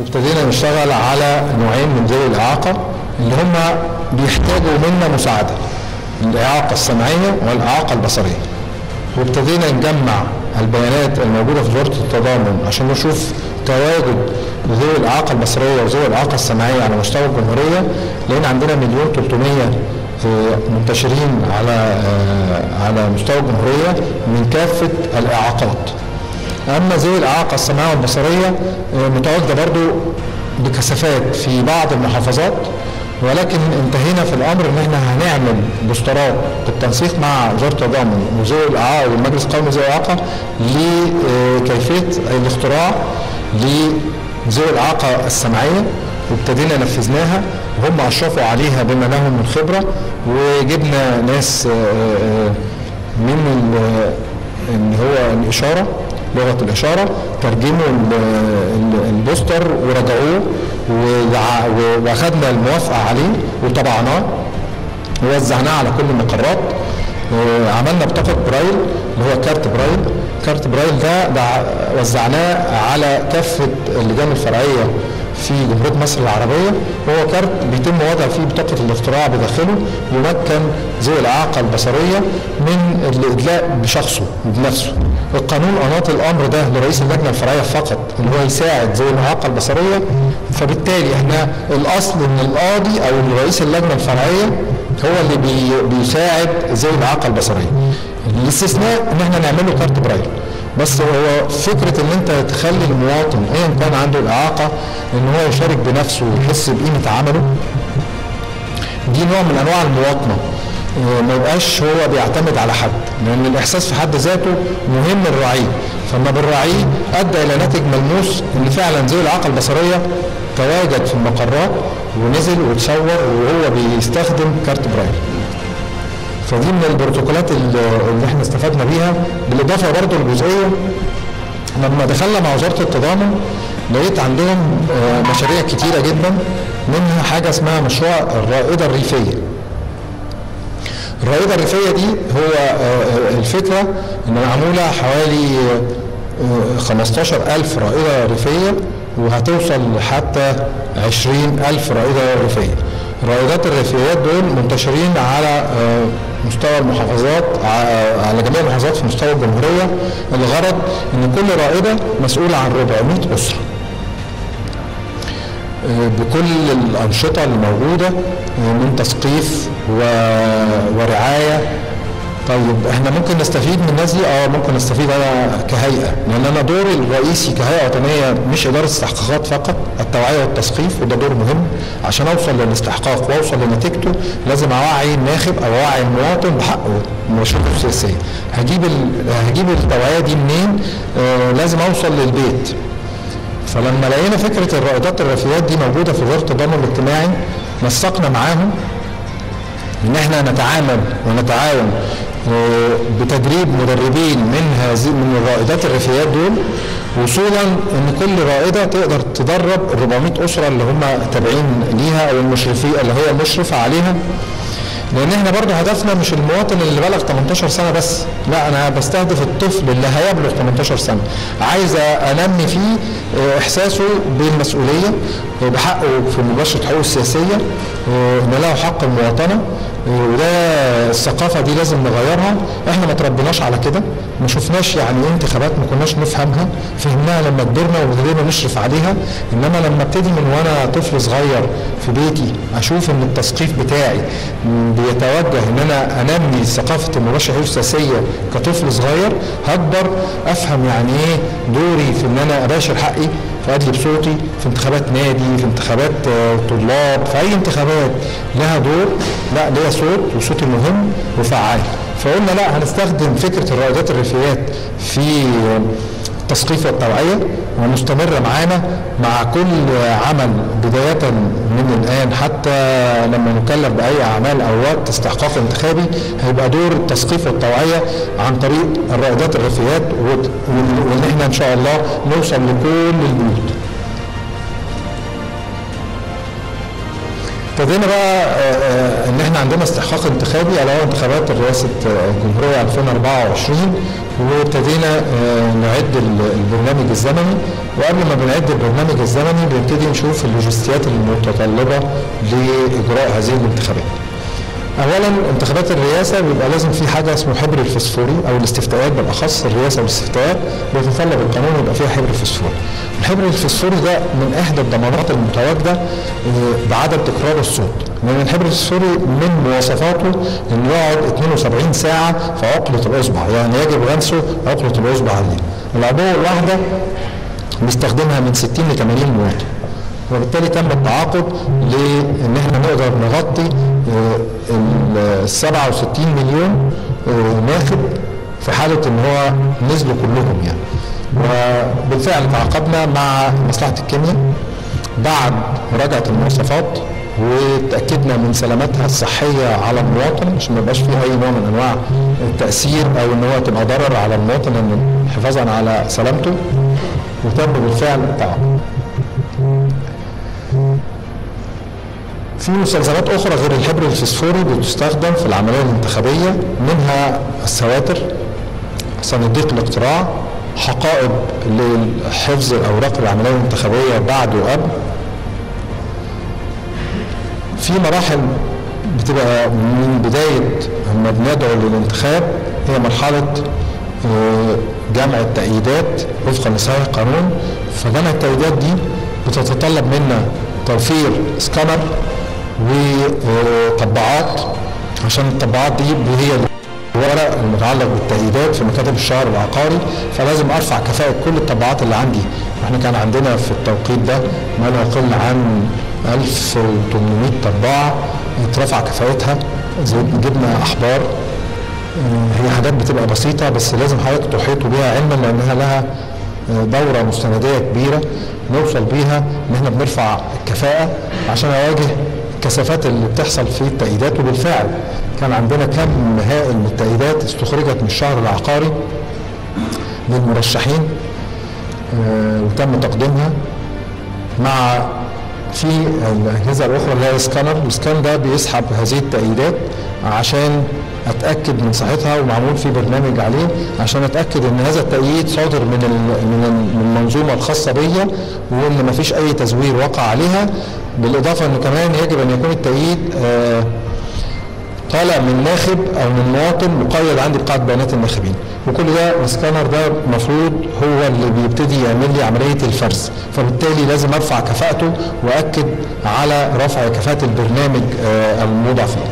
وابتدينا نشتغل على نوعين من ذوي الإعاقة اللي هم بيحتاجوا منا مساعدة الإعاقة السمعية والإعاقة البصرية وابتدينا نجمع البيانات الموجودة في وزارة التضامن عشان نشوف تواجد ذوي الإعاقة البصرية وذوي الإعاقة السمعية على مستوى الجمهورية لأن عندنا مليون 300 منتشرين على آه، على مستوى الجمهورية من كافة الإعاقات أما ذوي الإعاقة السمعية والبصرية آه، متواجدة برضو بكثافات في بعض المحافظات ولكن انتهينا في الامر ان احنا هنعمل بوسترات بالتنسيق مع وزاره التضامن وذوي الاعاقه والمجلس القومي لذوي الاعاقه لكيفيه الاختراع لذوي الاعاقه السمعيه وابتدينا نفذناها وهم اشرفوا عليها بما لهم من خبره وجبنا ناس آه، آه، من ال- اللي هو الاشاره لغه الاشاره ترجموا ال- ال- البوستر ورجعوه وع- و- واخدنا الموافقه عليه وطبعناه ووزعناه على كل المقرات آه، عملنا بطاقه برايل اللي هو كارت برايل كارت برايل ده, ده وزعناه على كافه اللجان الفرعيه في جمهوريه مصر العربيه وهو كارت بيتم وضع فيه بطاقه الاختراع بداخله يمكن ذوي الاعاقه البصريه من الادلاء بشخصه بنفسه القانون اناط الامر ده لرئيس اللجنه الفرعيه فقط ان هو يساعد ذوي الاعاقه البصريه فبالتالي احنا الاصل ان القاضي او رئيس اللجنه الفرعيه هو اللي بي بيساعد ذوي الاعاقه البصريه الاستثناء ان احنا نعمل له كارت برايل بس هو فكره ان انت تخلي المواطن ايا كان عنده الاعاقه ان هو يشارك بنفسه ويحس بقيمه عمله دي نوع من انواع المواطنه آه، ما يبقاش هو بيعتمد على حد لان الاحساس في حد ذاته مهم نراعيه فما بنراعيه ادى الى ناتج ملموس ان فعلا ذوي الاعاقه البصريه تواجد في المقرات ونزل وتصور وهو بيستخدم كارت برايل فدي من البروتوكولات اللي اللي احنا استفدنا بيها بالاضافه برضه لجزئيه لما دخلنا مع وزاره التضامن لقيت عندهم آه، مشاريع كتيره جدا منها حاجه اسمها مشروع الرائده الريفيه. الرائده الريفيه دي هو آه، آه، الفكره ان معموله حوالي آه، 15000 رائده ريفيه وهتوصل حتى 20000 رائده ريفيه. الرائدات الريفيات دول منتشرين على آه، مستوى المحافظات ع- على جميع المحافظات في مستوى الجمهوريه الغرض ان كل رائده مسؤوله عن 400 اسره. بكل الأنشطة اللي موجودة من تثقيف و- ورعاية طيب احنا ممكن نستفيد من الناس دي اه ممكن نستفيد انا كهيئه لان انا دوري الرئيسي كهيئه وطنيه مش اداره استحقاقات فقط التوعيه والتثقيف وده دور مهم عشان اوصل للاستحقاق واوصل لنتيجته لازم اوعي الناخب او اوعي المواطن بحقه من مشروعه السياسيه هجيب ال- هجيب التوعيه دي منين آه لازم اوصل للبيت فلما لقينا فكره الرائدات الريفيات دي موجوده في وزاره التضامن الاجتماعي نسقنا معاهم ان احنا نتعامل ونتعاون آه، بتدريب مدربين من هذه من الرائدات الريفيات دول وصولا ان كل رائده تقدر تدرب ال 400 اسره اللي هم تابعين ليها او المشرفين اللي هي المشرفه عليها لان احنا برضه هدفنا مش المواطن اللي بلغ 18 سنه بس لا انا بستهدف الطفل اللي هيبلغ 18 سنه عايز انمي فيه آه، احساسه بالمسؤوليه آه، بحقه في مباشره حقوقه السياسيه آه، ان له حق المواطنه آه، وده الثقافه دي لازم نغيرها احنا ما تربيناش على كده ما شفناش يعني ايه انتخابات ما كناش نفهمها فهمناها لما كبرنا وابتدينا نشرف عليها انما لما ابتدي من وانا طفل صغير في بيتي اشوف ان التثقيف بتاعي م، بيتوجه ان انا انمي ثقافه المرشح السياسيه كطفل صغير هكبر افهم يعني ايه دوري في ان انا اباشر حقي فادلي بصوتي في انتخابات نادي في انتخابات آه، طلاب في اي انتخابات لها دور لا ليها صوت وصوتي مهم وفعال فقلنا لا هنستخدم فكره الرائدات الريفيات في التثقيف والتوعيه ومستمره معانا مع كل عمل بدايه من الان حتى لما نكلف باي اعمال او وقت استحقاق انتخابي هيبقى دور التثقيف والتوعيه عن طريق الرائدات الريفيات وت- وان وإن احنا ان شاء الله نوصل لكل البيوت. ابتدينا بقى آه، آه، ان احنا عندنا استحقاق انتخابي على هو انتخابات رئاسه آه، الجمهوريه 2024 وابتدينا آه، نعد ال- البرنامج الزمني وقبل ما بنعد البرنامج الزمني بنبتدي نشوف اللوجستيات المتطلبه لاجراء هذه الانتخابات. اولا انتخابات الرئاسه بيبقى لازم في حاجه اسمه حبر الفسفوري او الاستفتاءات بالاخص الرئاسه والاستفتاءات بيتطلب القانون يبقى فيها حبر فسفوري. الحبر الفسفوري ده من احدى الضمانات المتواجده آه، بعدم تكرار الصوت. لان الحبر الفسفوري من مواصفاته انه يقعد 72 ساعه في عقله الاصبع، يعني يجب غمسه عقله الاصبع دي. العبوه الواحده بيستخدمها من 60 ل 80 مواطن. وبالتالي تم التعاقد لان احنا نقدر نغطي آه، ال 67 مليون آه، ناخب في حاله ان هو نزلوا كلهم يعني وبالفعل تعاقدنا مع مصلحه الكيمياء بعد مراجعه المواصفات وتاكدنا من سلامتها الصحيه على المواطن عشان ما يبقاش فيه اي نوع من انواع التاثير او ان هو تبقى ضرر على المواطن ان حفاظا على سلامته وتم بالفعل التعاقد. في مستلزمات اخرى غير الحبر الفسفوري بتستخدم في العمليه الانتخابيه منها السواتر صناديق الاقتراع حقائب لحفظ الاوراق العمليه الانتخابيه بعد وقبل في مراحل بتبقى من بدايه لما بندعو للانتخاب هي مرحله آه، جمع التأييدات وفقا لصحيح القانون فجمع التأييدات دي بتتطلب منا توفير سكانر وطباعات عشان الطباعات دي هي الورق المتعلق بالتأييدات في مكاتب الشهر العقاري فلازم ارفع كفاءة كل الطباعات اللي عندي احنا كان عندنا في التوقيت ده ما لا يقل عن 1800 طباعة اترفع كفاءتها زي جبنا احبار هي حاجات بتبقى بسيطة بس لازم حضرتك تحيطوا بيها علما لأنها لها دورة مستندية كبيرة نوصل بيها إن احنا بنرفع الكفاءة عشان أواجه الكثافات اللي بتحصل في التأييدات وبالفعل كان عندنا كم هائل من التأييدات استخرجت من الشهر العقاري للمرشحين آه، وتم تقديمها مع في الاجهزه الاخرى اللي هي السكانر السكان ده بيسحب هذه التأييدات عشان اتاكد من صحتها ومعمول في برنامج عليه عشان اتاكد ان هذا التأييد صادر من ال- من ال- من المنظومه الخاصه بيا وان ما فيش اي تزوير وقع عليها بالاضافه انه كمان يجب ان يكون التأييد آه طالع من ناخب او من مواطن مقيد عندي بقاعده بيانات الناخبين وكل ده السكانر ده المفروض هو اللي بيبتدي يعمل لي عمليه الفرز فبالتالي لازم ارفع كفاءته واكد على رفع كفاءه البرنامج آه، الموضع فيه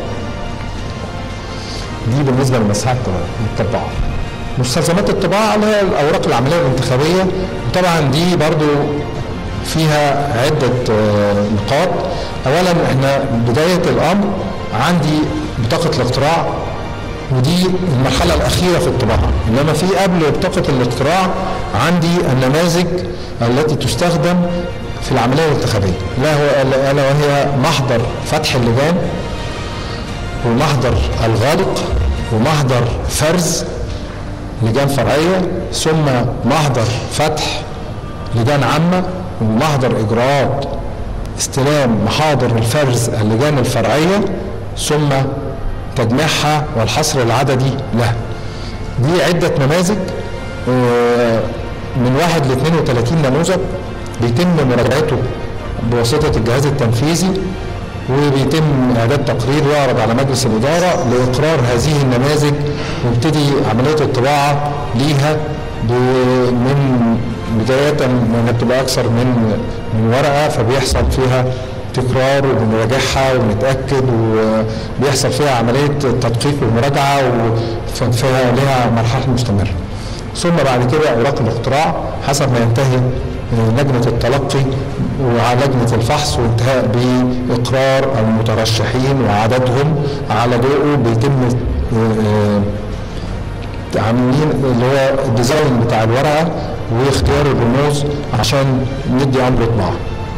دي بالنسبه لمساحه الطباعه مستلزمات الطباعه اللي هي الاوراق العمليه الانتخابيه وطبعا دي برضو فيها عده آه، نقاط اولا احنا بدايه الامر عندي بطاقه الاقتراع ودي المرحله الاخيره في الطباعه انما في قبل بطاقه الاقتراع عندي النماذج التي تستخدم في العمليه الانتخابيه لا هو الا وهي محضر فتح اللجان ومحضر الغالق ومحضر فرز لجان فرعيه ثم محضر فتح لجان عامه ومحضر اجراءات استلام محاضر الفرز اللجان الفرعيه ثم تجميعها والحصر العددي لها دي عدة نماذج آه، من واحد ل 32 نموذج بيتم مراجعته بواسطة الجهاز التنفيذي وبيتم إعداد تقرير يعرض على مجلس الإدارة لإقرار هذه النماذج ويبتدي عملية الطباعة ليها ب- من بداية انها بتبقى أكثر من من ورقة فبيحصل فيها تكرار وبنراجعها وبنتاكد وبيحصل فيها عمليه تدقيق ومراجعه وفيها لها مرحله مستمره. ثم بعد كده اوراق الاقتراع حسب ما ينتهي لجنه التلقي ولجنه الفحص وانتهاء باقرار المترشحين وعددهم على ضوءه بيتم آه، عاملين اللي هو الديزاين بتاع الورقه واختيار الرموز عشان ندي امر طباعه.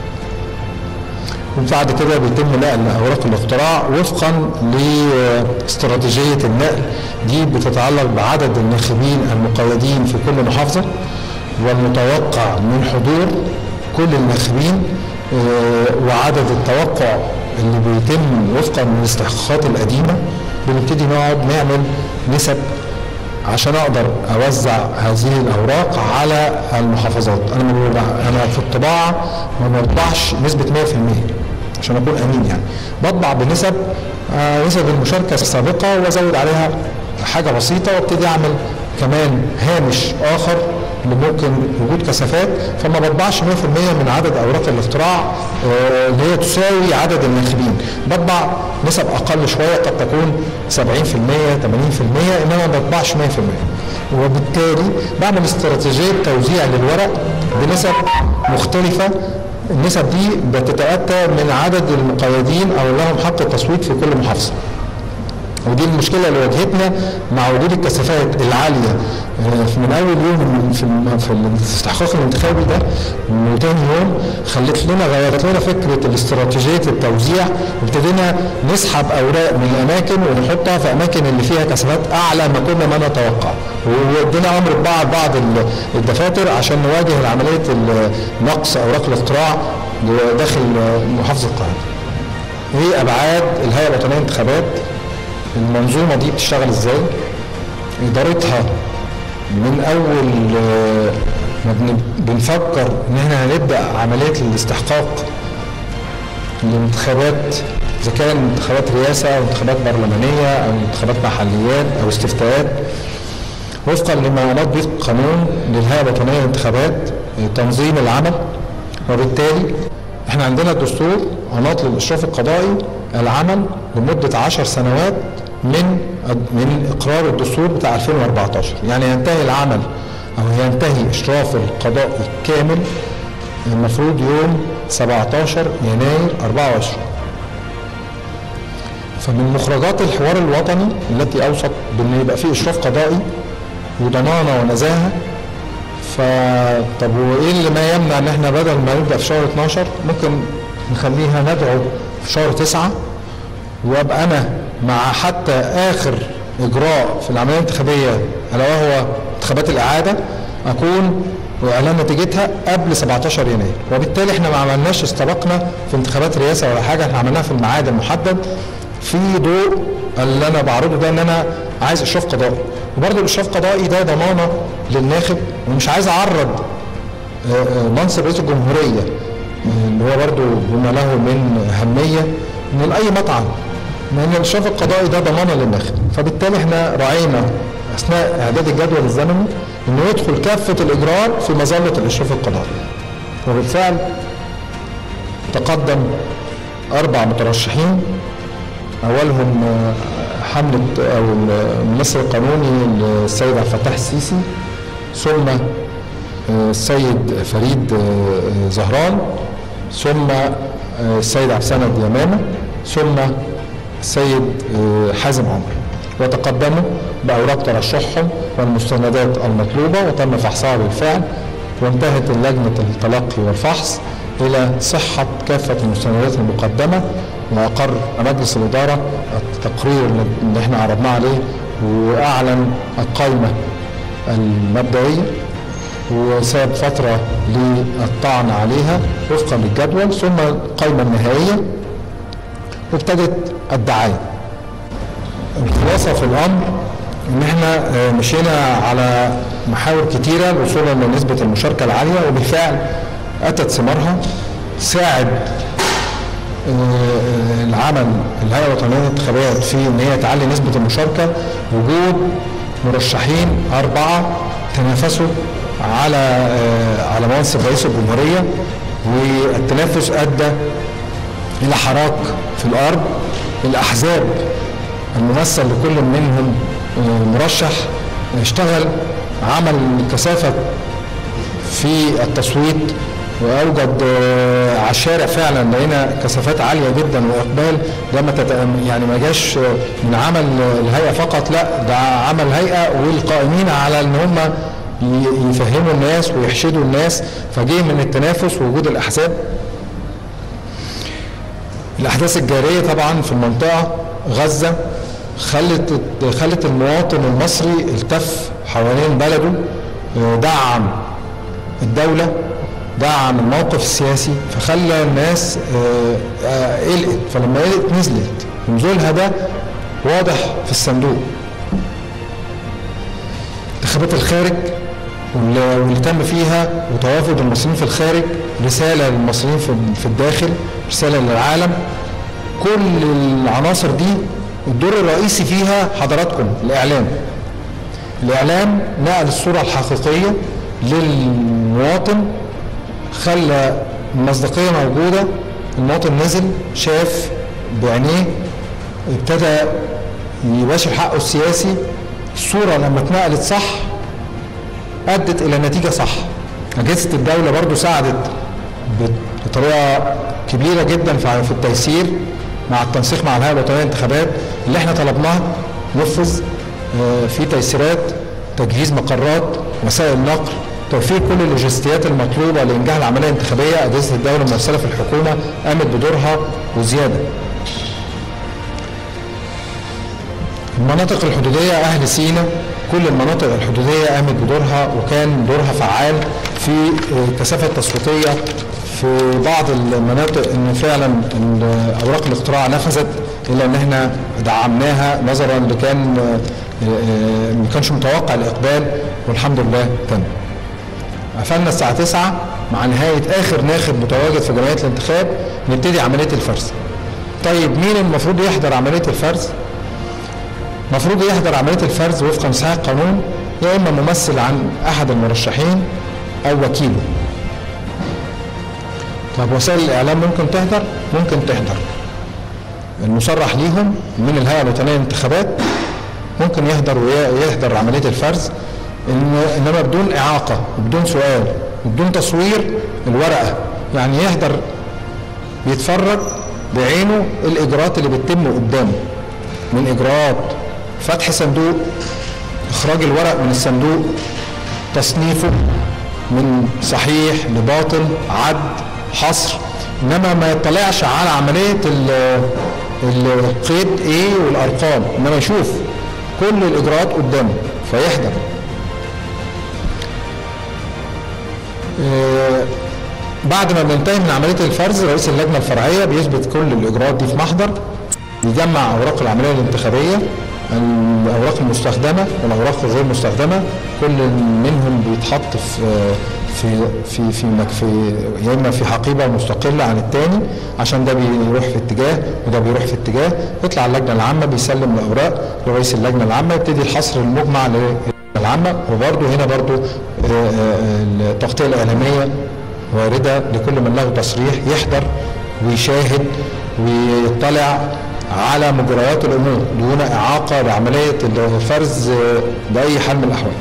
وبعد كده بيتم نقل اوراق الاقتراع وفقا لاستراتيجيه النقل دي بتتعلق بعدد الناخبين المقيدين في كل محافظه والمتوقع من حضور كل الناخبين آه، وعدد التوقع اللي بيتم وفقا للاستحقاقات القديمه بنبتدي نقعد نعمل نسب عشان اقدر اوزع هذه الاوراق على المحافظات انا ما بوضع- انا في الطباعه ما بطبعش نسبه 100% عشان اكون امين يعني بطبع بنسب آه، نسب المشاركه السابقه وازود عليها حاجه بسيطه وابتدي اعمل كمان هامش اخر لممكن وجود كثافات فما بطبعش 100% من عدد اوراق الاختراع آه، اللي هي تساوي عدد الناخبين بطبع نسب اقل شويه قد تكون 70% 80% انما ما بطبعش 100% وبالتالي بعمل استراتيجيه توزيع للورق بنسب مختلفه النسب دي بتتاتى من عدد المقيدين او لهم حق التصويت في كل محافظه ودي المشكله اللي واجهتنا مع وجود الكثافات العاليه آه، من اول يوم في الم- في الاستحقاق الانتخابي ده وتاني يوم خلت لنا غيرت لنا فكره الاستراتيجيه التوزيع وابتدينا نسحب اوراق من الاماكن ونحطها في اماكن اللي فيها كثافات اعلى ما كنا ما نتوقع وادينا امر ببعض بعض ال- الدفاتر عشان نواجه عمليه ال- نقص اوراق الاختراع داخل محافظه القاهره. ايه ابعاد الهيئه الوطنيه للانتخابات المنظومه دي بتشتغل ازاي ادارتها من اول آه، ما بن- بنفكر ان احنا هنبدا عمليه الاستحقاق الانتخابات اذا كان انتخابات رئاسه او انتخابات برلمانيه او انتخابات محليات او استفتاءات وفقا لما نض به القانون للهيئه الوطنيه للانتخابات آه، تنظيم العمل وبالتالي احنا عندنا الدستور عناط للاشراف القضائي العمل لمده 10 سنوات من من اقرار الدستور بتاع 2014 يعني ينتهي العمل او ينتهي اشراف القضاء الكامل المفروض يوم 17 يناير 24 فمن مخرجات الحوار الوطني التي اوصت بان يبقى فيه اشراف قضائي وضمانه ونزاهه فطب وايه اللي ما يمنع ان احنا بدل ما نبدا في شهر 12 ممكن نخليها ندعو في شهر 9 وابقى انا مع حتى اخر اجراء في العمليه الانتخابيه الا وهو انتخابات الاعاده اكون واعلان نتيجتها قبل 17 يناير وبالتالي احنا ما عملناش استبقنا في انتخابات رئاسه ولا حاجه احنا عملناها في الميعاد المحدد في ضوء اللي انا بعرضه ده ان انا عايز اشراف قضائي وبرضه الاشراف القضائي ده ضمانه للناخب ومش عايز اعرض آه، آه، منصب رئيس الجمهوريه آه، اللي هو برضه بما له من اهميه من اي مطعم لان الاشراف القضائي ده ضمانه للناخب فبالتالي احنا راعينا اثناء اعداد الجدول الزمني انه يدخل كافه الاجراءات في مظله الاشراف القضائي وبالفعل تقدم اربع مترشحين اولهم آه، حمله او الممثل القانوني السيد عبد الفتاح السيسي ثم آه، السيد فريد آه، زهران ثم آه، السيد عبد السند يمامه ثم السيد آه، حازم عمر وتقدموا باوراق ترشحهم والمستندات المطلوبه وتم فحصها بالفعل وانتهت لجنه التلقي والفحص الى صحه كافه المستندات المقدمه واقر مجلس الاداره التقرير اللي احنا عرضناه عليه واعلن القائمه المبدئيه وساب فترة للطعن عليها وفقا للجدول ثم القائمة النهائية وابتدت الدعاية الخلاصة في الأمر إن إحنا آه، مشينا على محاور كتيرة لوصولا لنسبة المشاركة العالية وبالفعل أتت ثمارها ساعد آه، العمل الهيئه الوطنيه للانتخابات في ان هي تعلي نسبه المشاركه وجود مرشحين اربعه تنافسوا على آه، على منصب رئيس الجمهوريه والتنافس ادى الى حراك في الارض الاحزاب الممثل لكل منهم آه، مرشح اشتغل عمل كثافه في التصويت واوجد آه، على الشارع فعلا لقينا كثافات عاليه جدا واقبال ده ما تت... يعني ما جاش آه، من عمل الهيئه فقط لا ده عمل الهيئه والقائمين على ان هم ي- يفهموا الناس ويحشدوا الناس فجه من التنافس ووجود الاحزاب الاحداث الجاريه طبعا في المنطقه غزه خلت خلت المواطن المصري التف حوالين بلده آه، دعم الدوله دعم الموقف السياسي فخلى الناس آه، آه، قلقت فلما قلقت نزلت نزولها ده واضح في الصندوق انتخابات الخارج واللي واللي تم فيها وتوافد المصريين في الخارج رسالة للمصريين في- في الداخل رسالة للعالم كل العناصر دي الدور الرئيسي فيها حضراتكم الإعلام الإعلام نقل الصورة الحقيقية للمواطن خلى المصداقية موجودة المواطن نزل شاف بعينيه ابتدى يباشر حقه السياسي الصورة لما اتنقلت صح أدت إلى نتيجة صح أجهزة الدولة برضو ساعدت بطريقة كبيرة جدا في في التيسير مع التنسيق مع الهيئة الوطنية للانتخابات اللي احنا طلبناه نفذ آه، في تيسيرات تجهيز مقرات وسائل نقل توفير كل اللوجستيات المطلوبة لإنجاح العملية الانتخابية أجهزة الدولة الممثلة في الحكومة قامت بدورها وزيادة المناطق الحدودية أهل سينا كل المناطق الحدودية قامت بدورها وكان دورها فعال في آه، كثافة تصويتية في بعض المناطق ان فعلا ال- اوراق الاقتراع نفذت الا ان احنا دعمناها نظرا لكان آه، آه، ما كانش متوقع الاقبال والحمد لله تم. قفلنا الساعة 9 مع نهاية آخر ناخب متواجد في جمعية الانتخاب نبتدي عملية الفرز. طيب مين المفروض يحضر عملية الفرز؟ المفروض يحضر عملية الفرز وفقا لصحيح القانون يا إما ممثل عن أحد المرشحين أو وكيله. طب وسائل الإعلام ممكن تحضر؟ ممكن تحضر. المصرح ليهم من الهيئة الوطنية للانتخابات ممكن يحضر ويحضر عملية الفرز إن- إنما بدون إعاقة وبدون سؤال وبدون تصوير الورقة يعني يحضر بيتفرج بعينه الإجراءات اللي بتتم قدامه من إجراءات فتح صندوق إخراج الورق من الصندوق تصنيفه من صحيح لباطل عد حصر انما ما يطلعش على عمليه ال- القيد ايه والارقام انما يشوف كل الاجراءات قدامه فيحضر آه، بعد ما بننتهي من عمليه الفرز رئيس اللجنه الفرعيه بيثبت كل الاجراءات دي في محضر يجمع اوراق العمليه الانتخابيه الاوراق المستخدمه والاوراق الغير مستخدمه كل منهم بيتحط في في في في مك- في يا اما في حقيبه مستقله عن الثاني عشان ده بيروح في اتجاه وده بيروح في اتجاه يطلع اللجنه العامه بيسلم الاوراق لرئيس اللجنه العامه يبتدي الحصر المجمع للجنه العامه وبرده هنا برده التغطيه الاعلاميه وارده لكل من له تصريح يحضر ويشاهد ويطلع على مجريات الامور دون اعاقه لعمليه الفرز باي حال من الاحوال.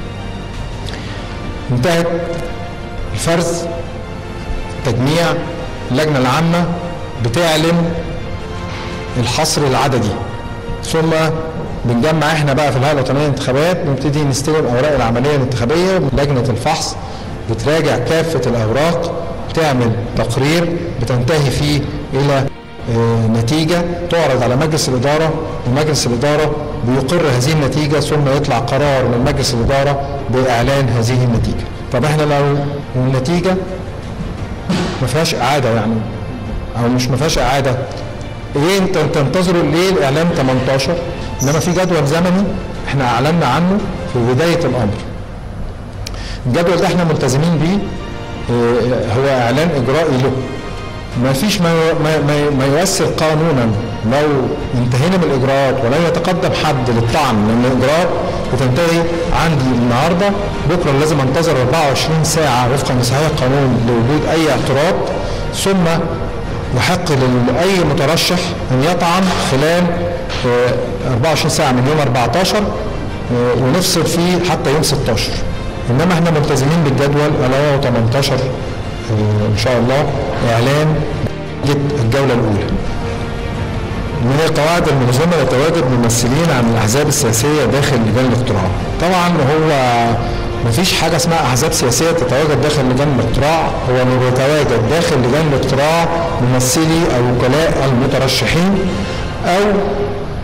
انتهت الفرز تجميع اللجنه العامه بتعلن الحصر العددي ثم بنجمع احنا بقى في الهيئه الوطنيه للانتخابات نبتدي نستلم اوراق العمليه الانتخابيه لجنه الفحص بتراجع كافه الاوراق بتعمل تقرير بتنتهي فيه الى آه، نتيجه تعرض على مجلس الاداره ومجلس الاداره بيقر هذه النتيجه ثم يطلع قرار من مجلس الاداره باعلان هذه النتيجه. طب احنا لو النتيجه ما فيهاش اعاده يعني او مش ما فيهاش اعاده ايه انت تنتظروا ليه الاعلان 18 انما في جدول زمني احنا اعلنا عنه في بدايه الامر الجدول ده احنا ملتزمين بيه اه، هو اعلان اجرائي له ما فيش ما, ما, ما, ما يؤثر قانونا لو انتهينا من الاجراءات ولم يتقدم حد للطعن لان الاجراءات بتنتهي عندي النهارده بكره لازم انتظر 24 ساعه وفقا لصحيح القانون لوجود اي اعتراض ثم يحق لاي مترشح ان يطعن خلال آه، 24 ساعه من يوم 14 آه، ونفصل فيه حتى يوم 16 انما احنا ملتزمين بالجدول الا هو 18 آه، ان شاء الله اعلان الجوله الاولى من القواعد الملزمه يتواجد ممثلين عن الاحزاب السياسيه داخل لجان الاقتراع. طبعا هو ما فيش حاجه اسمها احزاب سياسيه تتواجد داخل لجان الاقتراع، هو انه يتواجد داخل لجان الاقتراع ممثلي او وكلاء المترشحين او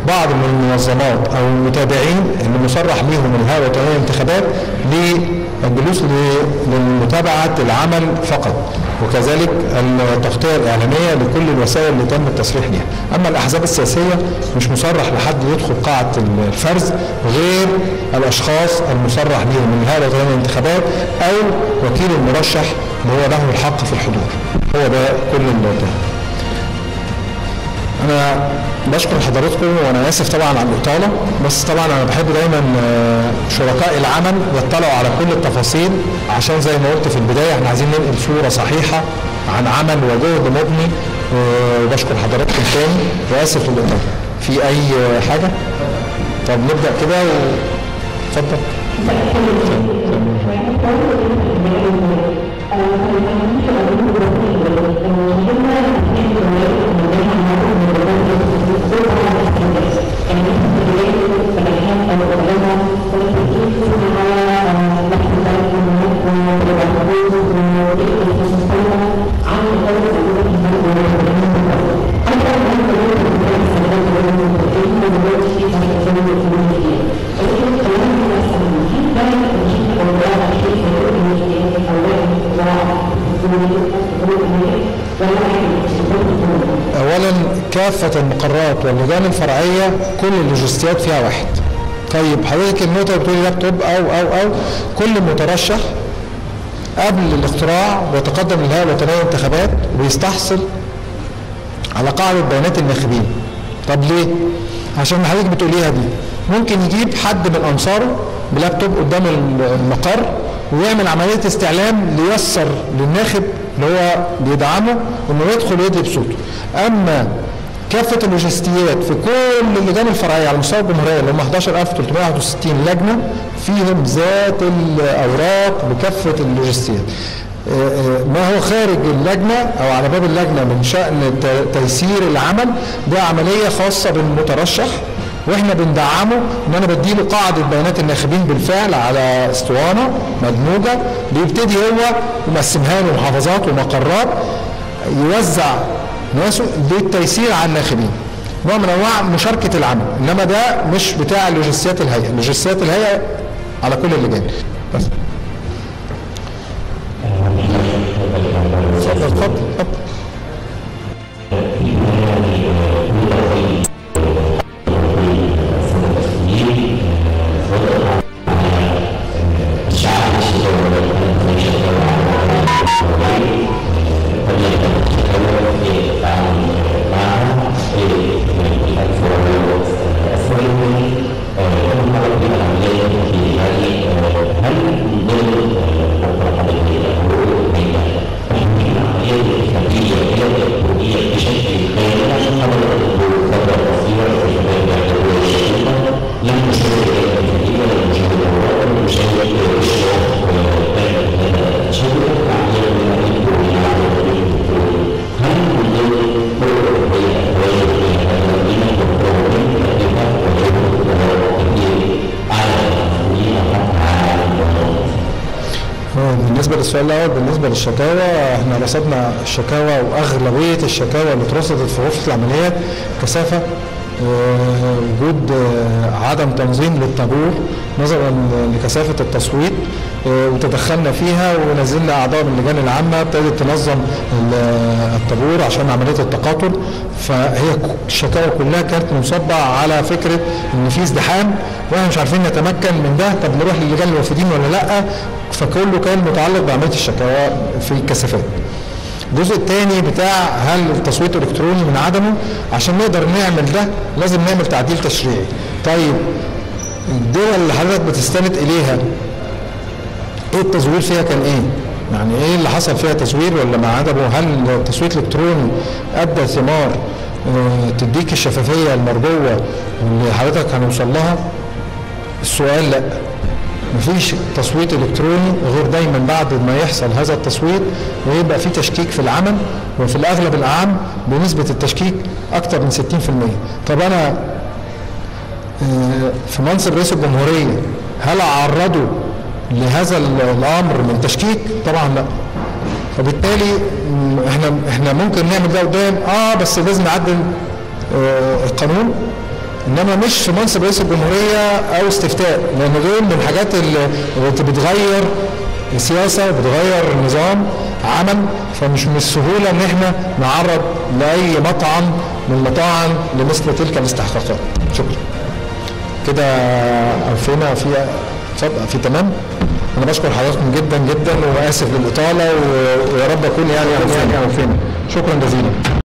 بعض من المنظمات او المتابعين اللي مصرح ليهم من الهيئه الوطنيه للانتخابات للجلوس لمتابعه العمل فقط وكذلك التغطيه الاعلاميه لكل الوسائل اللي تم التصريح لها اما الاحزاب السياسيه مش مصرح لحد يدخل قاعه الفرز غير الاشخاص المصرح لهم من الهيئه الوطنيه للانتخابات او وكيل المرشح اللي هو له الحق في الحضور هو ده كل اللي انا بشكر حضراتكم وانا اسف طبعا على الاطاله بس طبعا انا بحب دايما آه، شركاء العمل يطلعوا على كل التفاصيل عشان زي ما قلت في البدايه احنا عايزين ننقل صوره صحيحه عن عمل وجهد مبني آه، وبشكر حضراتكم تاني واسف للاطاله في اي حاجه طب نبدا كده واتفضل اولا كافه المقرات واللجان الفرعيه كل اللوجستيات فيها واحد طيب حضرتك النقطه بتقولي لابتوب او او او كل مترشح قبل الاختراع بيتقدم للهيئه الوطنيه للانتخابات وبيستحصل على قاعده بيانات الناخبين طب ليه؟ عشان حضرتك بتقوليها دي ممكن يجيب حد من انصاره بلابتوب قدام المقر ويعمل عمليه استعلام ليسر للناخب اللي هو بيدعمه انه يدخل ويدي بصوته اما كافه اللوجستيات في كل اللجان الفرعيه على مستوى الجمهوريه اللي هم 11361 لجنه فيهم ذات الاوراق بكافه اللوجستيات ما هو خارج اللجنة أو على باب اللجنة من شأن تيسير العمل ده عملية خاصة بالمترشح واحنا بندعمه ان انا بديله قاعده بيانات الناخبين بالفعل على اسطوانه مدموجه بيبتدي هو يقسمها له محافظات ومقرات يوزع ناسه للتيسير على الناخبين نوع من انواع مشاركه العمل انما ده مش بتاع لوجستيات الهيئه لوجستيات الهيئه على كل اللجان بس اتفضل اتفضل بالنسبه للسؤال الاول بالنسبه للشكاوى احنا رصدنا الشكاوى واغلبيه الشكاوى اللي اترصدت في غرفه العمليات كثافه وجود عدم تنظيم للطابور نظرا لكثافه التصويت وتدخلنا فيها ونزلنا اعضاء من اللجان العامه ابتدت تنظم الطابور عشان عمليه التقاطر فهي الشكاوى كلها كانت منصبه على فكره ان في ازدحام واحنا مش عارفين نتمكن من ده طب نروح للجان الوافدين ولا لا فكله كان متعلق بعمليه الشكاوى في الكثافات. الجزء الثاني بتاع هل التصويت الالكتروني من عدمه عشان نقدر نعمل ده لازم نعمل تعديل تشريعي. طيب الدول اللي حضرتك بتستند اليها ايه التزوير فيها كان ايه؟ يعني ايه اللي حصل فيها تزوير ولا ما عدمه؟ هل التصويت الالكتروني ادى ثمار اه تديك الشفافيه المرجوه واللي حضرتك هنوصل لها؟ السؤال لا. مفيش تصويت الكتروني غير دايما بعد ما يحصل هذا التصويت ويبقى في تشكيك في العمل وفي الاغلب الاعم بنسبه التشكيك اكثر من 60% طب انا في منصب رئيس الجمهوريه هل اعرضه لهذا الامر من تشكيك؟ طبعا لا. فبالتالي احنا احنا ممكن نعمل ده قدام اه بس لازم نعدل آه القانون انما مش في منصب رئيس الجمهوريه او استفتاء لان دول من الحاجات اللي بتغير السياسه بتغير نظام عمل فمش من السهوله ان احنا نعرض لاي مطعم من المطاعم لمثل تلك الاستحقاقات شكرا كده فينا في اتفضل في تمام انا بشكر حضراتكم جدا جدا واسف للاطاله ويا رب اكون يعني يعني اوفينا شكرا جزيلا